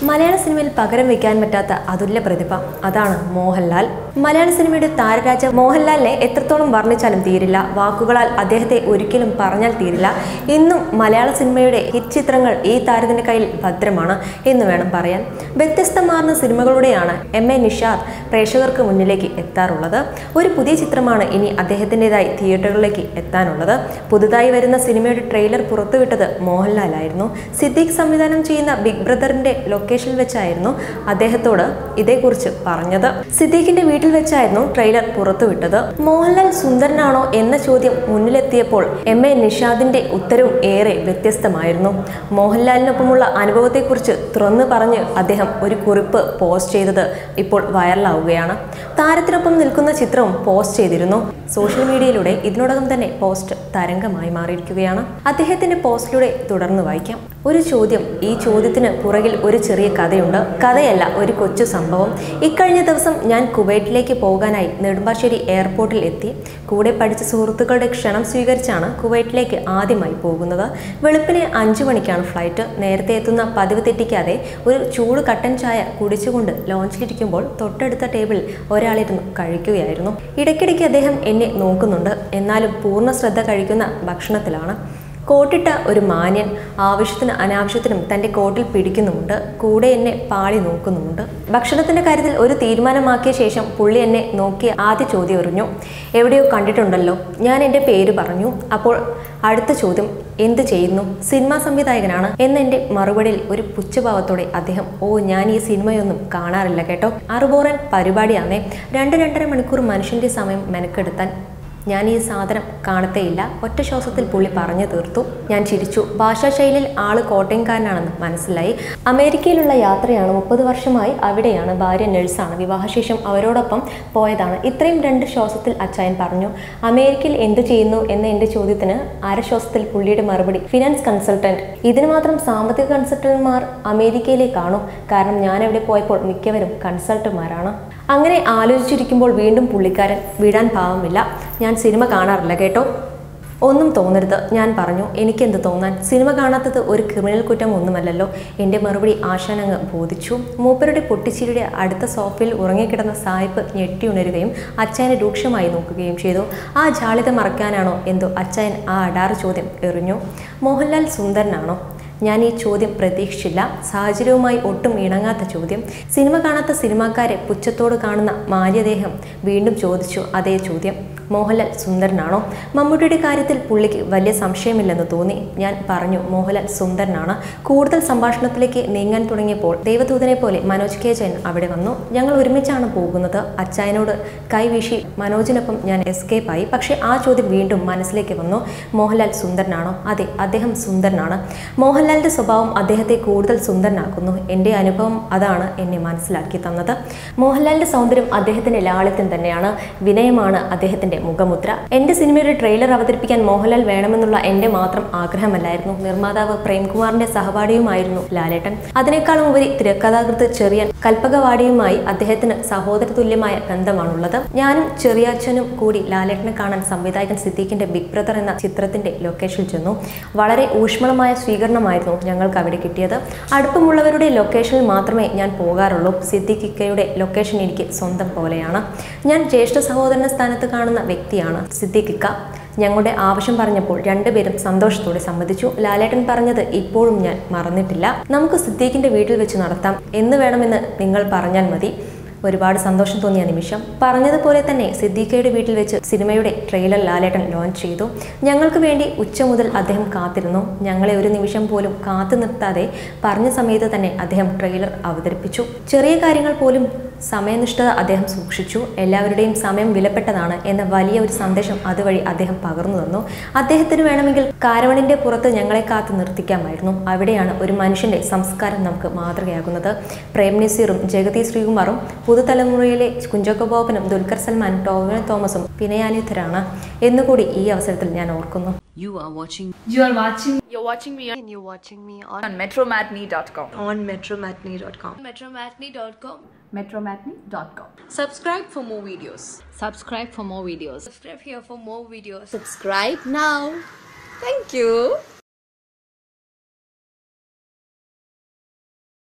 മലയാള സിനിമയിൽ പകരം വെക്കാൻ പറ്റാത്ത അതുല്യ പ്രതിഭ അതാണ് മോഹൻലാൽ മലയാള സിനിമയുടെ താരരാജ മോഹൻലാലിനെ എത്രത്തോളം വർണ്ണിച്ചാലും തീരില്ല വാക്കുകളാൽ അദ്ദേഹത്തെ ഒരിക്കലും പറഞ്ഞാൽ തീരില്ല ഇന്നും മലയാള സിനിമയുടെ ഹിറ്റ് ചിത്രങ്ങൾ ഈ താരത്തിന്റെ കയ്യിൽ ഭദ്രമാണ് എന്ന് വേണം പറയാൻ വ്യത്യസ്തമാർന്ന സിനിമകളുടെയാണ് എം എ നിഷാദ് പ്രേക്ഷകർക്ക് മുന്നിലേക്ക് എത്താറുള്ളത് ഒരു പുതിയ ചിത്രമാണ് ഇനി അദ്ദേഹത്തിൻ്റെതായി തിയേറ്ററുകളിലേക്ക് എത്താനുള്ളത് പുതുതായി വരുന്ന സിനിമയുടെ ട്രെയിലർ പുറത്തുവിട്ടത് മോഹൻലാലായിരുന്നു സിദ്ദീഖ് സംവിധാനം ചെയ്യുന്ന ബിഗ് ബ്രദറിന്റെ ലൊക്കേഷനിൽ വെച്ചായിരുന്നു അദ്ദേഹത്തോട് ഇതേക്കുറിച്ച് പറഞ്ഞത് സിദ്ദീഖിന്റെ വീട്ടിൽ വെച്ചായിരുന്നു ട്രെയിലർ പുറത്തുവിട്ടത് മോഹൻലാൽ സുന്ദരനാണോ എന്ന ചോദ്യം മുന്നിലെത്തിയപ്പോൾ എം എ നിഷാദിന്റെ ഉത്തരവും ഏറെ വ്യത്യസ്തമായിരുന്നു മോഹൻലാലിനൊപ്പമുള്ള അനുഭവത്തെക്കുറിച്ച് തുറന്നു പറഞ്ഞ് അദ്ദേഹം ഒരു കുറിപ്പ് പോസ്റ്റ് ചെയ്തത് ഇപ്പോൾ വൈറലാവുകയാണ് താരത്തിനൊപ്പം നിൽക്കുന്ന ചിത്രവും പോസ്റ്റ് ചെയ്തിരുന്നു സോഷ്യൽ മീഡിയയിലൂടെ ഇതിനോടകം തന്നെ പോസ്റ്റ് തരംഗമായി മാറിയിരിക്കുകയാണ് അദ്ദേഹത്തിന്റെ പോസ്റ്റിലൂടെ തുടർന്ന് വായിക്കാം ഒരു ചോദ്യം ഈ ചോദ്യത്തിന് പുറകിൽ ഒരു ചെറിയ കഥയുണ്ട് കഥയല്ല ഒരു കൊച്ചു സംഭവം ഇക്കഴിഞ്ഞ ദിവസം ഞാൻ കുവൈറ്റിലേക്ക് പോകാനായി നെടുമ്പാശ്ശേരി എയർപോർട്ടിൽ എത്തി കൂടെ പഠിച്ച സുഹൃത്തുക്കളുടെ ക്ഷണം സ്വീകരിച്ചാണ് കുവൈറ്റിലേക്ക് ആദ്യമായി പോകുന്നത് വെളുപ്പിന് അഞ്ചു മണിക്കാണ് ഫ്ലൈറ്റ് നേരത്തെ എത്തുന്ന പതിവ് തെറ്റിക്കാതെ ഒരു ചൂട് കട്ടൻ ചായ കുടിച്ചുകൊണ്ട് ലോഞ്ചിലിരിക്കുമ്പോൾ തൊട്ടടുത്ത ടേബിളിൽ ഒരാളിരുന്ന് കഴിക്കുകയായിരുന്നു ഇടയ്ക്കിടയ്ക്ക് അദ്ദേഹം എന്നെ നോക്കുന്നുണ്ട് എന്നാലും പൂർണ്ണ ശ്രദ്ധ കഴിക്കുന്ന ഭക്ഷണത്തിലാണ് കോട്ടിട്ട ഒരു മാന്യൻ ആവശ്യത്തിന് അനാവശ്യത്തിനും തൻ്റെ കോട്ടിൽ പിടിക്കുന്നുമുണ്ട് കൂടെ എന്നെ പാളി നോക്കുന്നുമുണ്ട് ഭക്ഷണത്തിൻ്റെ കാര്യത്തിൽ ഒരു തീരുമാനമാക്കിയ ശേഷം പുള്ളി എന്നെ നോക്കി ആദ്യ ചോദ്യം എറിഞ്ഞു എവിടെയോ കണ്ടിട്ടുണ്ടല്ലോ ഞാൻ എൻ്റെ പേര് പറഞ്ഞു അപ്പോൾ അടുത്ത ചോദ്യം എന്ത് ചെയ്യുന്നു സിനിമാ സംവിധായകനാണ് എന്ന എൻ്റെ മറുപടിയിൽ ഒരു പുച്ഛഭാവത്തോടെ അദ്ദേഹം ഓ ഞാൻ ഈ സിനിമയൊന്നും കാണാറില്ല കേട്ടോ അറുബോറൻ പരിപാടിയാണേ രണ്ട് രണ്ടര മണിക്കൂർ മനുഷ്യൻ്റെ സമയം മെനക്കെടുത്താൻ ഞാൻ ഈ സാധനം കാണത്തേയില്ല ഒറ്റ ശ്വാസത്തിൽ പുള്ളി പറഞ്ഞു തീർത്തു ഞാൻ ചിരിച്ചു ഭാഷാശൈലിയിൽ ആള് കോട്ടയംകാരനാണെന്ന് മനസ്സിലായി അമേരിക്കയിലുള്ള യാത്രയാണ് മുപ്പത് വർഷമായി അവിടെയാണ് ഭാര്യ നഴ്സാണ് വിവാഹശേഷം അവരോടൊപ്പം പോയതാണ് ഇത്രയും രണ്ട് ശ്വാസത്തിൽ അച്ചായൻ പറഞ്ഞു അമേരിക്കയിൽ എന്ത് ചെയ്യുന്നു എന്ന എൻ്റെ ചോദ്യത്തിന് അരശ്വാസത്തിൽ പുള്ളിയുടെ മറുപടി ഫിനാൻസ് കൺസൾട്ടന്റ് ഇതിന് മാത്രം സാമ്പത്തിക കൺസൾട്ടന്റുമാർ അമേരിക്കയിലേക്കാണോ കാരണം ഞാൻ അവിടെ പോയപ്പോൾ മിക്കവരും കൺസൾട്ടന്മാരാണ് അങ്ങനെ ആലോചിച്ചിരിക്കുമ്പോൾ വീണ്ടും പുള്ളിക്കാരൻ വിടാൻ പാവമില്ല ഞാൻ സിനിമ കാണാറില്ല കേട്ടോ ഒന്നും തോന്നരുത് ഞാൻ പറഞ്ഞു എനിക്കെന്ത് തോന്നാൻ സിനിമ കാണാത്തത് ഒരു ക്രിമിനൽ കുറ്റം ഒന്നുമല്ലല്ലോ എൻ്റെ മറുപടി ആശാനങ്ങ് ബോധിച്ചു മൂപ്പരുടെ പൊട്ടിച്ചിരിയുടെ അടുത്ത സോഫയിൽ ഉറങ്ങിക്കിടന്ന സായിപ്പ് ഞെട്ടിയുണരുകയും അച്ചായനെ രൂക്ഷമായി നോക്കുകയും ചെയ്തു ആ ജാളിത മറക്കാനാണോ എന്തോ അച്ചായൻ ആ അടാറ് ചോദ്യം എറിഞ്ഞു മോഹൻലാൽ സുന്ദരനാണോ ഞാൻ ഈ ചോദ്യം പ്രതീക്ഷിച്ചില്ല സാഹചര്യവുമായി ഒട്ടും ഇണങ്ങാത്ത ചോദ്യം സിനിമ കാണാത്ത സിനിമാക്കാരെ പുച്ഛത്തോട് കാണുന്ന മാര്യദേഹം വീണ്ടും ചോദിച്ചു അതേ ചോദ്യം മോഹൻലാൽ സുന്ദരനാണോ മമ്മൂട്ടിയുടെ കാര്യത്തിൽ പുള്ളിക്ക് വലിയ സംശയമില്ലെന്ന് തോന്നി ഞാൻ പറഞ്ഞു മോഹൻലാൽ സുന്ദരനാണ് കൂടുതൽ സംഭാഷണത്തിലേക്ക് നീങ്ങാൻ തുടങ്ങിയപ്പോൾ ദൈവദൂതനെ പോലെ മനോജ് കെ ജയൻ അവിടെ വന്നു ഞങ്ങൾ ഒരുമിച്ചാണ് പോകുന്നത് അച്ചായനോട് കൈവീശി മനോജിനൊപ്പം ഞാൻ എസ്കേപ്പ് ആയി പക്ഷേ ആ ചോദ്യം വീണ്ടും മനസ്സിലേക്ക് വന്നു മോഹൻലാൽ സുന്ദരനാണോ അതെ അദ്ദേഹം സുന്ദരനാണ് മോഹൻലാലിന്റെ സ്വഭാവം അദ്ദേഹത്തെ കൂടുതൽ സുന്ദരനാക്കുന്നു എൻ്റെ അനുഭവം അതാണ് എന്നെ മനസ്സിലാക്കി തന്നത് മോഹൻലാലിന്റെ സൗന്ദര്യം അദ്ദേഹത്തിന്റെ ലാളിത്യം തന്നെയാണ് വിനയമാണ് അദ്ദേഹത്തിന്റെ മുഖമുദ്ര എൻ്റെ സിനിമയുടെ ട്രെയിലർ അവതരിപ്പിക്കാൻ മോഹൻലാൽ വേണമെന്നുള്ള എൻ്റെ മാത്രം ആഗ്രഹമല്ലായിരുന്നു നിർമ്മാതാവ് പ്രേംകുമാറിന്റെ സഹപാഠിയുമായിരുന്നു ലാലേട്ടൻ അതിനേക്കാളും ഉപരി തിരക്കഥാകൃത്ത് ചെറിയൻ കൽപ്പകവാടിയുമായി അദ്ദേഹത്തിന് സഹോദര തുല്യമായ ബന്ധമാണുള്ളത് ഞാനും ചെറിയാച്ചനും കൂടി ലാലേട്ടനെ കാണാൻ സംവിധായകൻ സിദ്ദീഖിന്റെ ബിഗ് ബ്രദർ എന്ന ചിത്രത്തിന്റെ ലൊക്കേഷനിൽ ചെന്നു വളരെ ഊഷ്മളമായ സ്വീകരണമായിരുന്നു ഞങ്ങൾക്ക് അവിടെ കിട്ടിയത് അടുപ്പമുള്ളവരുടെ ലൊക്കേഷനിൽ മാത്രമേ ഞാൻ പോകാറുള്ളൂ സിദ്ദീഖ് ഇക്കയുടെ ലൊക്കേഷൻ എനിക്ക് സ്വന്തം പോലെയാണ് ഞാൻ ജ്യേഷ്ഠ സഹോദരന്റെ സ്ഥാനത്ത് കാണുന്ന വ്യക്തിയാണ് സിദ്ദീഖ് ഇക്ക ഞങ്ങളുടെ ആവശ്യം പറഞ്ഞപ്പോൾ രണ്ടുപേരും സന്തോഷത്തോടെ സമ്മതിച്ചു ലാലേട്ടൻ പറഞ്ഞത് ഇപ്പോഴും ഞാൻ മറന്നിട്ടില്ല നമുക്ക് സിദ്ദീഖിന്റെ വീട്ടിൽ വെച്ച് നടത്താം എന്ന് വേണമെന്ന് നിങ്ങൾ പറഞ്ഞാൽ മതി ഒരുപാട് സന്തോഷം തോന്നിയ നിമിഷം പറഞ്ഞതുപോലെ തന്നെ സിദ്ദീഖയുടെ വീട്ടിൽ വെച്ച് സിനിമയുടെ ട്രെയിലർ ലാലേട്ടൻ ലോഞ്ച് ചെയ്തു ഞങ്ങൾക്ക് വേണ്ടി ഉച്ച മുതൽ അദ്ദേഹം കാത്തിരുന്നു ഞങ്ങളെ ഒരു നിമിഷം പോലും കാത്തു നിർത്താതെ പറഞ്ഞ സമയത്ത് തന്നെ അദ്ദേഹം ട്രെയിലർ അവതരിപ്പിച്ചു ചെറിയ കാര്യങ്ങൾ പോലും സമയനിഷ്ഠത അദ്ദേഹം സൂക്ഷിച്ചു എല്ലാവരുടെയും സമയം വിലപ്പെട്ടതാണ് എന്ന വലിയ ഒരു സന്ദേശം അതുവഴി അദ്ദേഹം പകർന്നു തന്നു അദ്ദേഹത്തിന് വേണമെങ്കിൽ കാരവണിന്റെ പുറത്ത് ഞങ്ങളെ കാത്തു നിർത്തിക്കാമായിരുന്നു അവിടെയാണ് ഒരു മനുഷ്യന്റെ സംസ്കാരം നമുക്ക് മാതൃകയാകുന്നത് പ്രേം നസീറും ജഗതി ശ്രീകുമാറും പുതുതലമുറയിലെ കുഞ്ചോക്ക ബോബനും ദുൽഖർ സൽമാൻ ടോവിനോ തോമസും പിണയാനിധരാണ് എന്നുകൂടി ഈ അവസരത്തിൽ ഞാൻ ഓർക്കുന്നു You are watching You are watching You're watching me on, and you're watching me on, on metromatney.com. on metromatney.com. metromatney.com. metromatney.com. Subscribe for more videos. Subscribe for more videos. Subscribe here for more videos. Subscribe now. Thank you.